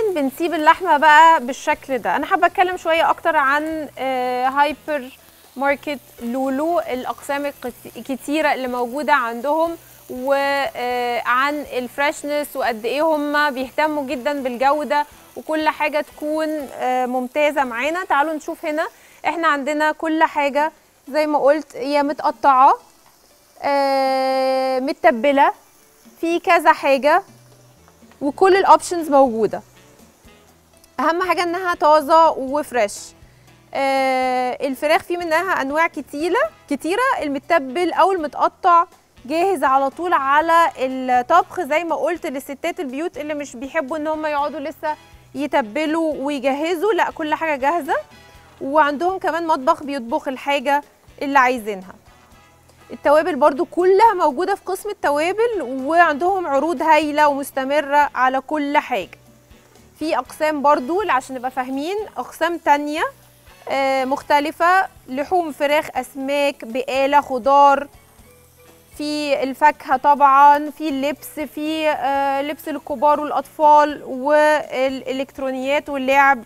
بنسيب اللحمه بقى بالشكل ده انا حابه اتكلم شويه اكتر عن آه، هايبر ماركت لولو الاقسام الكت- الكتيره اللي موجوده عندهم وعن الفريشنس وقد ايه هم بيهتموا جدا بالجوده وكل حاجه تكون آه، ممتازه معانا تعالوا نشوف هنا احنا عندنا كل حاجه زي ما قلت هي متقطعه آه، متبله في كذا حاجه وكل الاوبشنز موجوده اهم حاجه انها طازه وفريش آه الفراخ في منها انواع كتيره كتيره المتبل او المتقطع جاهز على طول على الطبخ زي ما قلت للستات البيوت اللي مش بيحبوا ان هم يقعدوا لسه يتبلوا ويجهزوا لا كل حاجه جاهزه وعندهم كمان مطبخ بيطبخ الحاجه اللي عايزينها التوابل برضو كلها موجودة في قسم التوابل وعندهم عروض هايلة ومستمرة على كل حاجة في أقسام برضو عشان نبقى فاهمين أقسام تانية آه، مختلفة لحوم فراخ أسماك بقالة خضار في الفاكهة طبعا في اللبس في آه، لبس للكبار والأطفال والإلكترونيات واللعب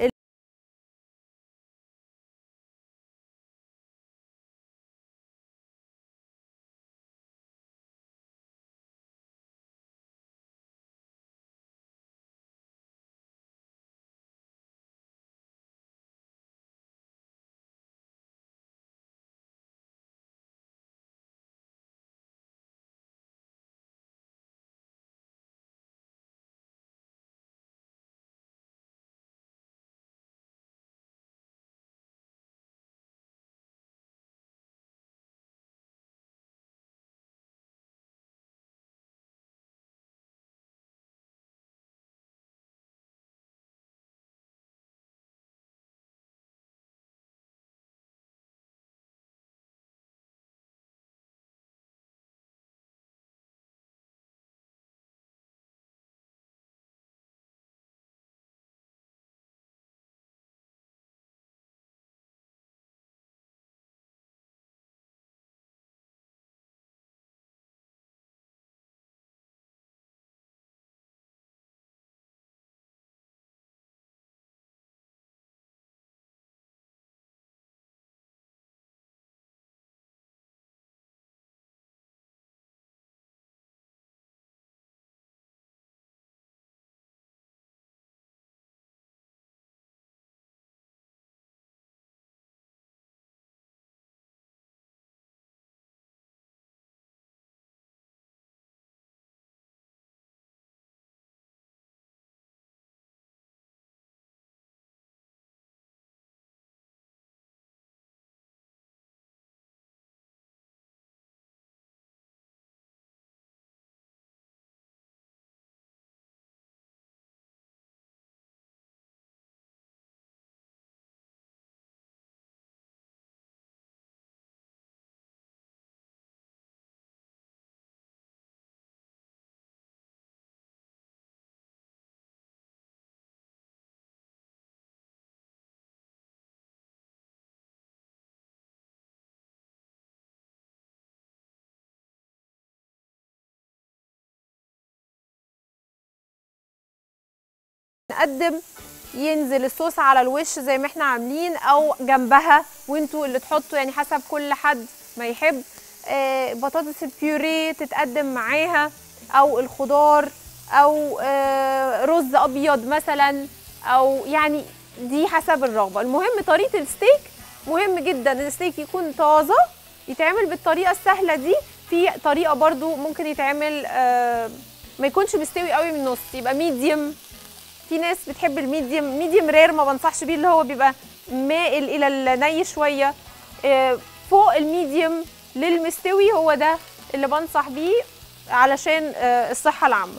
نقدم ينزل الصوص على الوش زي ما احنا عاملين او جنبها وانتوا اللي تحطوا يعني حسب كل حد ما يحب آه بطاطس البيوريه تتقدم معاها او الخضار او آه رز ابيض مثلا او يعني دي حسب الرغبه المهم طريقه الستيك مهم جدا ان الستيك يكون طازه يتعمل بالطريقه السهله دي في طريقه برضو ممكن يتعمل آه ما يكونش مستوي قوي من النص يبقى ميديوم في ناس بتحب الميديوم ميديوم رير ما بنصحش بيه اللي هو بيبقى مائل الى الني شويه آه، فوق الميديوم للمستوي هو ده اللي بنصح بيه علشان آه، الصحه العامه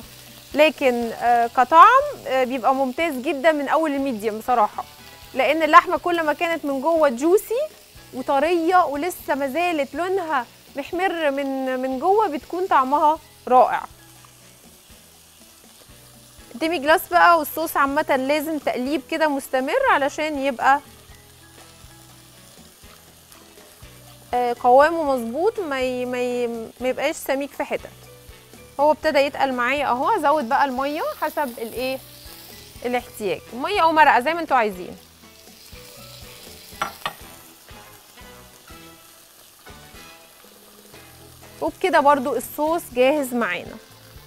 لكن آه، كطعم آه، بيبقى ممتاز جدا من اول الميديوم بصراحه لان اللحمه كل ما كانت من جوه جوسي وطريه ولسه ما زالت لونها محمر من من جوه بتكون طعمها رائع الديمي جلاس بقى والصوص عامة لازم تقليب كده مستمر علشان يبقى آه، قوامه مظبوط ما ي... ما, ي... ما يبقاش سميك في حتت هو ابتدى يتقل معايا اهو ازود بقى الميه حسب الايه الاحتياج ميه او مرقه زي ما انتوا عايزين وبكده برضو الصوص جاهز معانا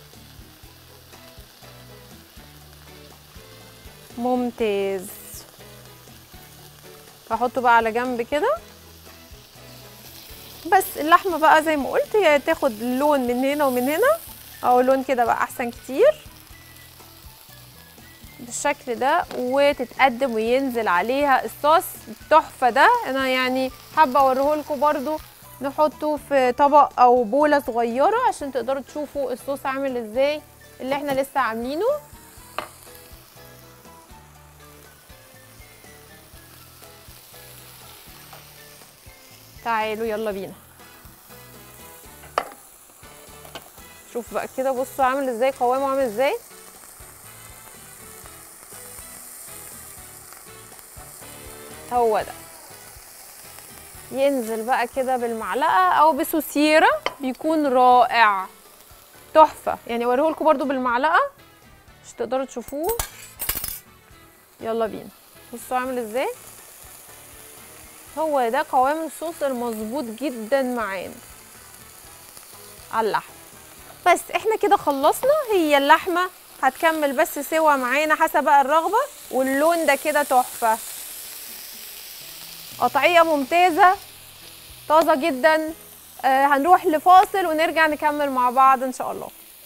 ممتاز هحطه بقى على جنب كده بس اللحمه بقى زي ما قلت هي تاخد لون من هنا ومن هنا او لون كده بقى احسن كتير بالشكل ده وتتقدم وينزل عليها الصوص التحفه ده انا يعني حابه اوريه لكم برده نحطه في طبق او بوله صغيره عشان تقدروا تشوفوا الصوص عامل ازاي اللي احنا لسه عاملينه تعالوا يلا بينا شوف بقى كده بصوا عامل ازاي قوامه عامل ازاي هو ده ينزل بقى كده بالمعلقه او بسوسيره بيكون رائع تحفه يعني اوريه لكم برده بالمعلقه مش تقدروا تشوفوه يلا بينا بصوا عامل ازاي هو ده قوام الصوص المظبوط جدا معانا على اللحم بس احنا كده خلصنا هي اللحمه هتكمل بس سوا معانا حسب بقى الرغبه واللون ده كده تحفه قطعيه ممتازه طازه جدا آه هنروح لفاصل ونرجع نكمل مع بعض ان شاء الله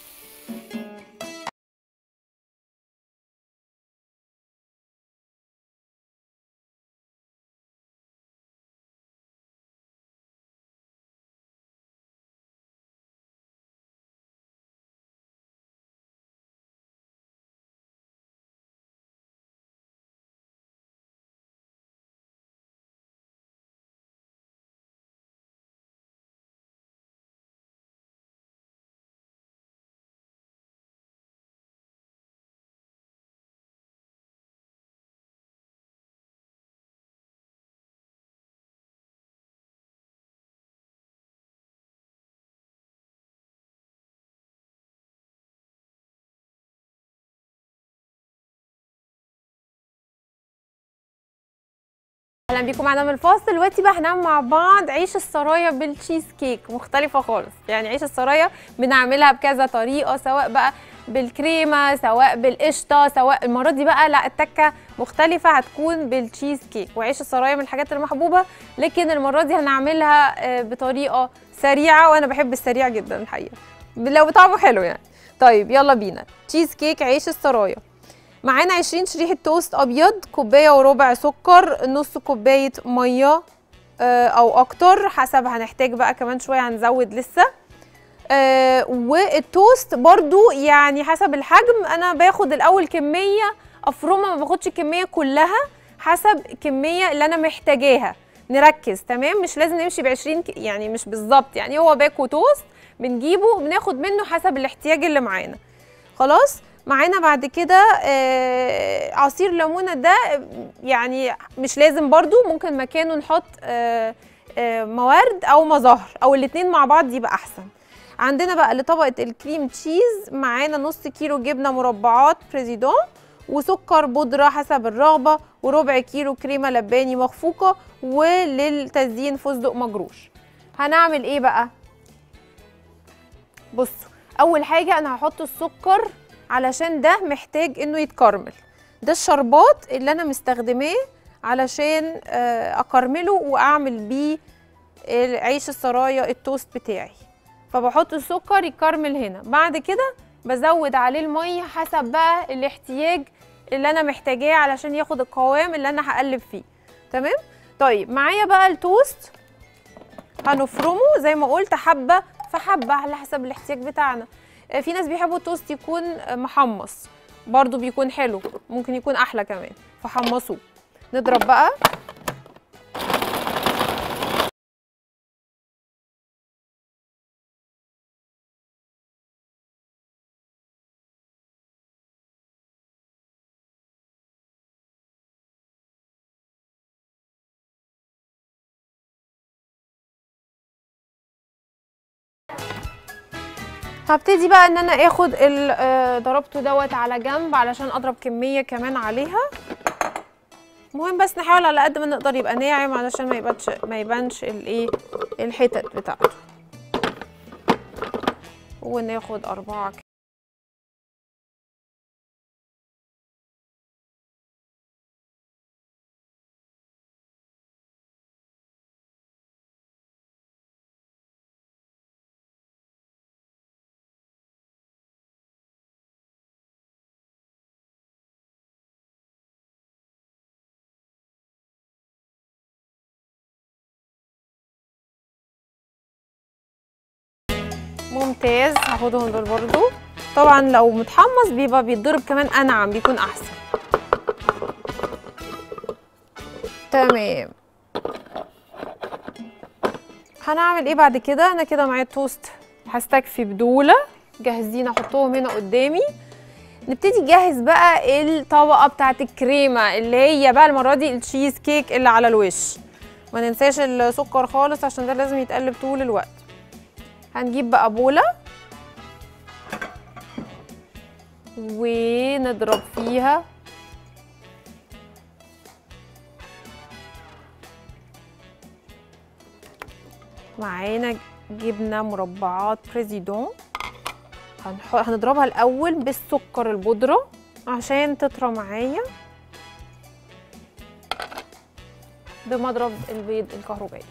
اهلا بيكم معانا من الفاصل دلوقتي بقى هنعمل مع بعض عيش السرايا بالتشيز كيك مختلفه خالص يعني عيش السرايا بنعملها بكذا طريقه سواء بقى بالكريمه سواء بالقشطه سواء المره دي بقى لا التكه مختلفه هتكون بالتشيز كيك وعيش السرايا من الحاجات المحبوبه لكن المره دي هنعملها آه، بطريقه سريعه وانا بحب السريع جدا الحقيقه لو طعمه حلو يعني طيب يلا بينا تشيز كيك عيش السرايا معانا 20 شريحة توست أبيض كوباية وربع سكر نص كوباية مية آه، أو أكتر حسب هنحتاج بقى كمان شوية هنزود لسه آه، والتوست برضو يعني حسب الحجم أنا باخد الأول كمية أفرمها ما باخدش الكمية كلها حسب الكمية اللي أنا محتاجاها نركز تمام مش لازم نمشي ب 20 ك- يعني مش بالظبط يعني هو باكو توست بنجيبه بناخد منه حسب الاحتياج اللي معانا خلاص معانا بعد كده آه، عصير ليمونه ده يعني مش لازم برضو ممكن مكانه نحط آه، آه، موارد او مظهر او الاتنين مع بعض يبقى احسن عندنا بقى لطبقه الكريم تشيز معانا نص كيلو جبنه مربعات بريزيدون وسكر بودره حسب الرغبه وربع كيلو كريمه لباني مخفوقه وللتزيين فستق مجروش هنعمل ايه بقى بصوا اول حاجه انا هحط السكر علشان ده محتاج انه يتكرمل ده الشربات اللي انا مستخدماه علشان آه، اكرمله واعمل بيه عيش السرايا التوست بتاعي فبحط السكر يكرمل هنا بعد كده بزود عليه الميه حسب بقى الاحتياج اللي انا محتاجاه علشان ياخد القوام اللي انا هقلب فيه تمام طيب معايا بقى التوست هنفرمه زي ما قلت حبه فحبه على حسب الاحتياج بتاعنا آه، في ناس بيحبوا التوست يكون آه، محمص برضو بيكون حلو ممكن يكون احلى كمان فحمصوه نضرب بقى هبتدي بقى ان انا اخد ال- آه، ضربته دوت على جنب علشان اضرب كميه كمان عليها المهم بس نحاول على قد ما نقدر يبقى ناعم علشان ما يبانش ما يبانش الايه الحتت بتاعته وناخد اربعه كده. ممتاز هاخدهم دول برضو طبعا لو متحمص بيبقى بيتضرب كمان انعم بيكون احسن تمام هنعمل ايه بعد كده انا كده معايا توست هستكفي بدوله جاهزين احطهم هنا قدامي نبتدي نجهز بقى الطبقه بتاعت الكريمه اللي هي بقى المره دي التشيز كيك اللي على الوش ما ننساش السكر خالص عشان ده لازم يتقلب طول الوقت هنجيب بقى بولة ونضرب فيها معانا جبنة مربعات بريزيدون هنح- هنضربها الأول بالسكر البودرة عشان تطرى معايا بمضرب البيض الكهربائي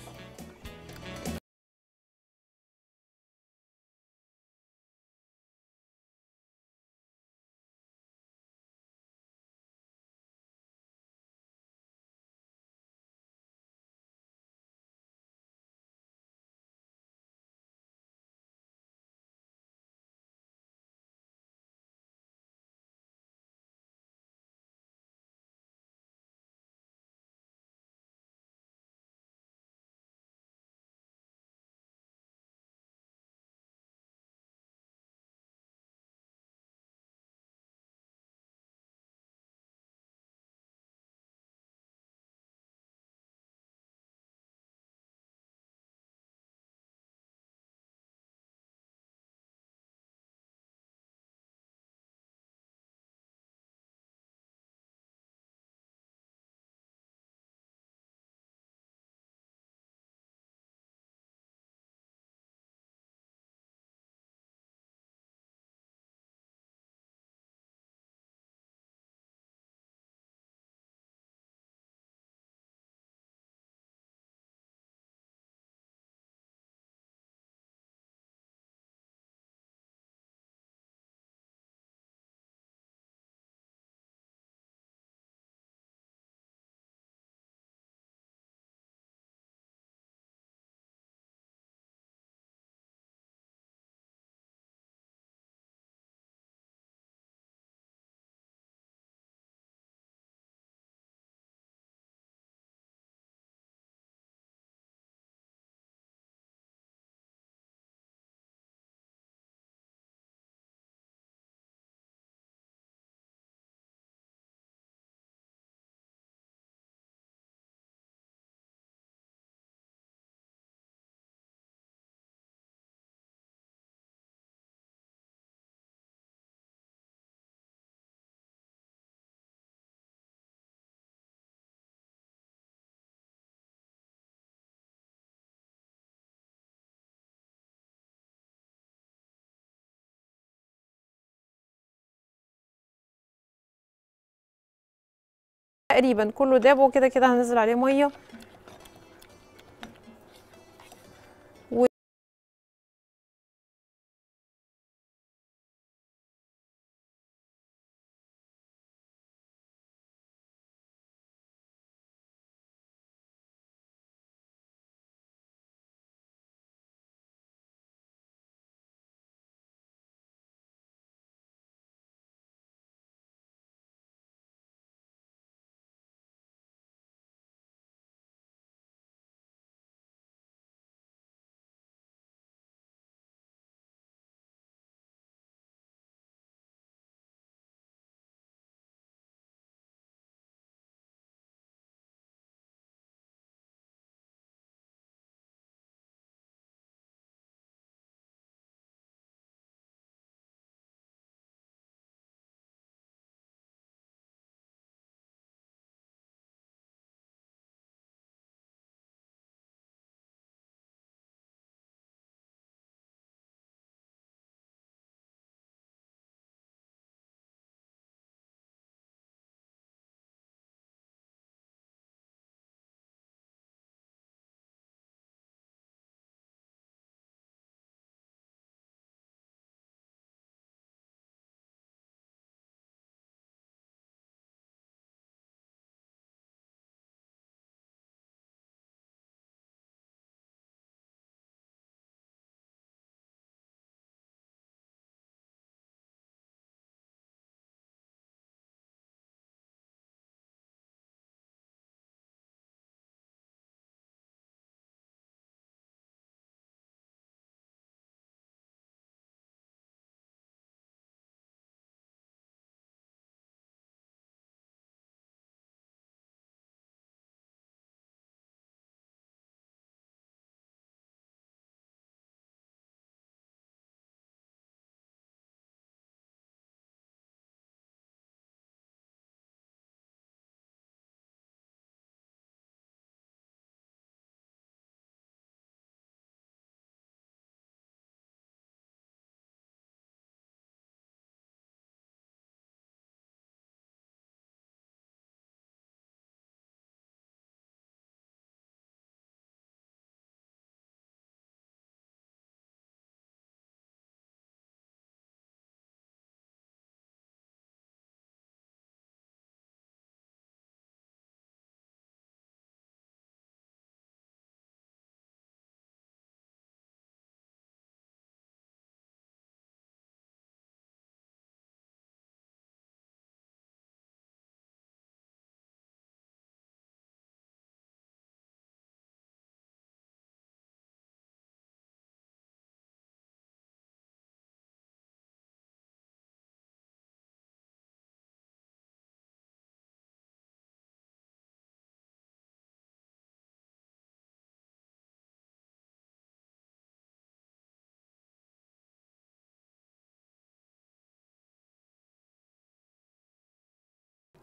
تقريبا كله داب وكده كده هنزل عليه ميه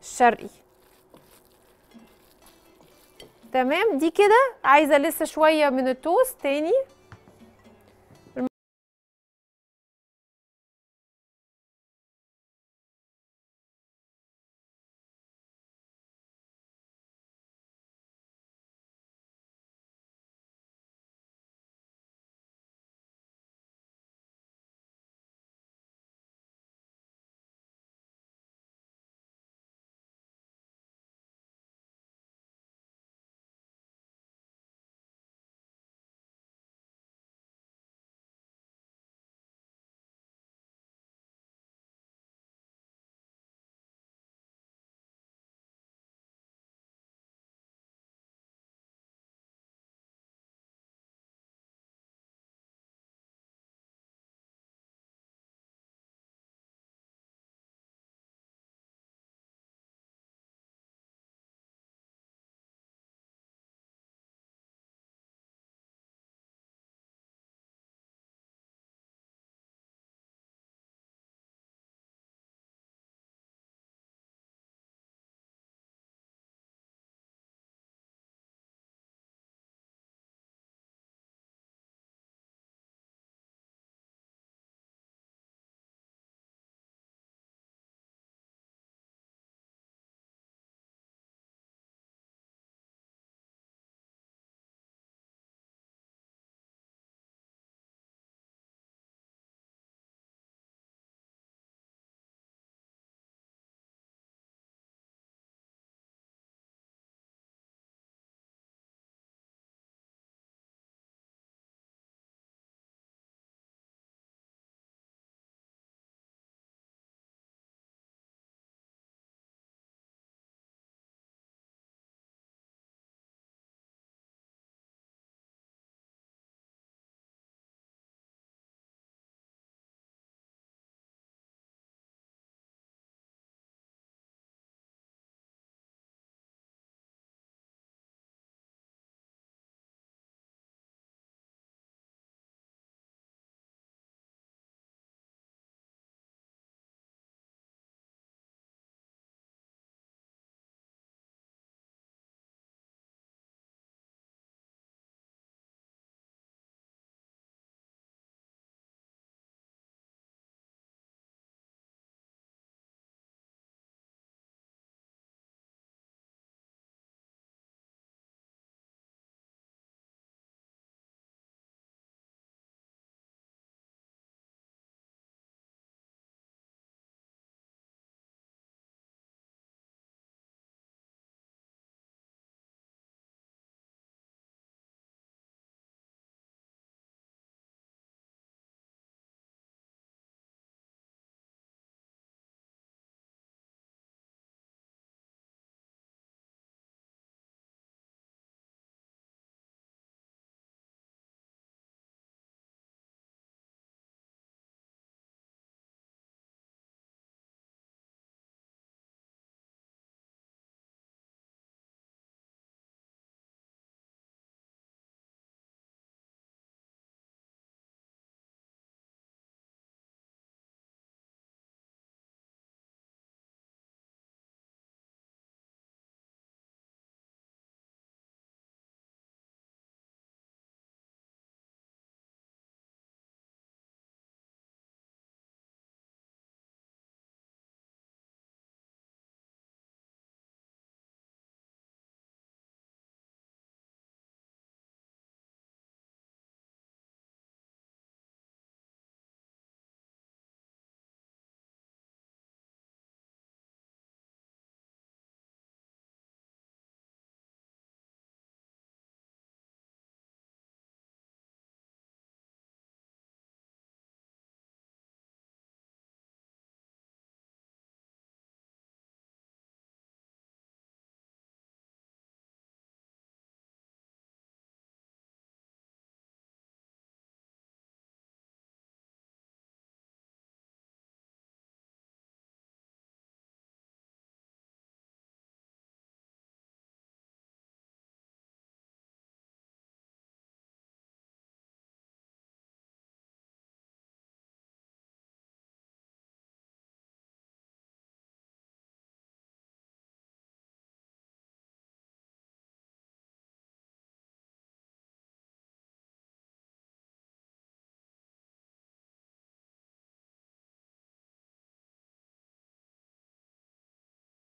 الشرقي تمام دي كده عايزه لسه شويه من التوست تاني